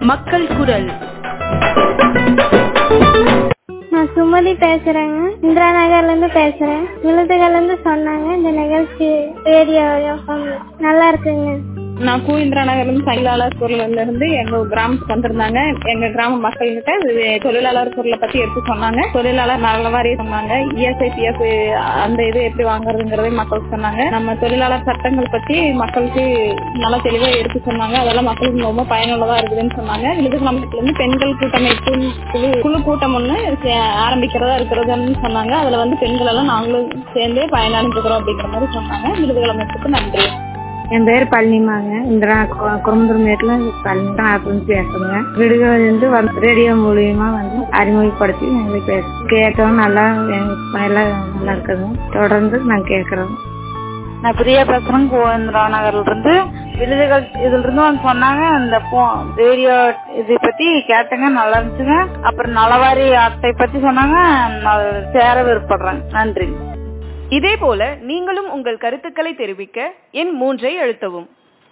மக்கள் குரல் நான் சுமதி பேசுறேங்க இந்திரா நகர்ல இருந்து பேசுறேன் விழுதுகள்ல இருந்து சொன்னாங்க இந்த நிகழ்ச்சி ரேடியோ நல்லா இருக்குங்க நான் கூயிந்திரா நகர்ல செயலாளர் குரல்ல இருந்து எங்க கிராமத்துக்கு வந்திருந்தாங்க எங்க கிராம மக்கள்கிட்ட இது தொழிலாளர் குரலை பத்தி எடுத்து சொன்னாங்க தொழிலாளர் நல வாரியம் சொன்னாங்க இஎஸ்ஐ பிஎஃப் அந்த இது எப்படி வாங்குறதுங்கிறதை மக்களுக்கு சொன்னாங்க நம்ம தொழிலாளர் சட்டங்கள் பத்தி மக்களுக்கு நல்லா தெளிவா எடுத்து சொன்னாங்க அதெல்லாம் மக்களுக்கு ரொம்ப பயனுள்ளதா இருக்குதுன்னு சொன்னாங்க விழுதுகிராமத்துல இருந்து பெண்கள் கூட்டமைப்பு குழு குழு கூட்டம் ஒண்ணு சே- ஆரம்பிக்கிறதா இருக்கிறதுன்னு சொன்னாங்க அதுல வந்து பெண்கள் எல்லாம் நாங்களும் சேர்ந்தே பயனடைஞ்சுக்கிறோம் அப்படிங்கிற மாதிரி சொன்னாங்க விழுதுகிராமத்துக்கு நன்றி என் பேர் பழனிமாங்க இந்த குறும்புறமேட்டுல பழனி அப்படின்னு பேசுறேங்க விடுதலை வந்து வந்து ரேடியோ மூலியமா வந்து அறிமுகப்படுத்தி எங்களுக்கு பேச கேட்டோம் நல்லா எங்களுக்கு எல்லாம் நல்லா இருக்குதுங்க தொடர்ந்து நாங்க கேட்கறோம் நான் பிரியா பேசுறேன் கோவிந்தரா நகர்ல இருந்து விருதுகள் இதுல இருந்து வந்து சொன்னாங்க அந்த ரேடியோ இதை பத்தி கேட்டங்க நல்லா இருந்துச்சுங்க அப்புறம் நலவாரி அட்டை பத்தி சொன்னாங்க நான் சேர விருப்பப்படுறேன் நன்றி இதேபோல நீங்களும் உங்கள் கருத்துக்களை தெரிவிக்க எண் மூன்றை அழுத்தவும்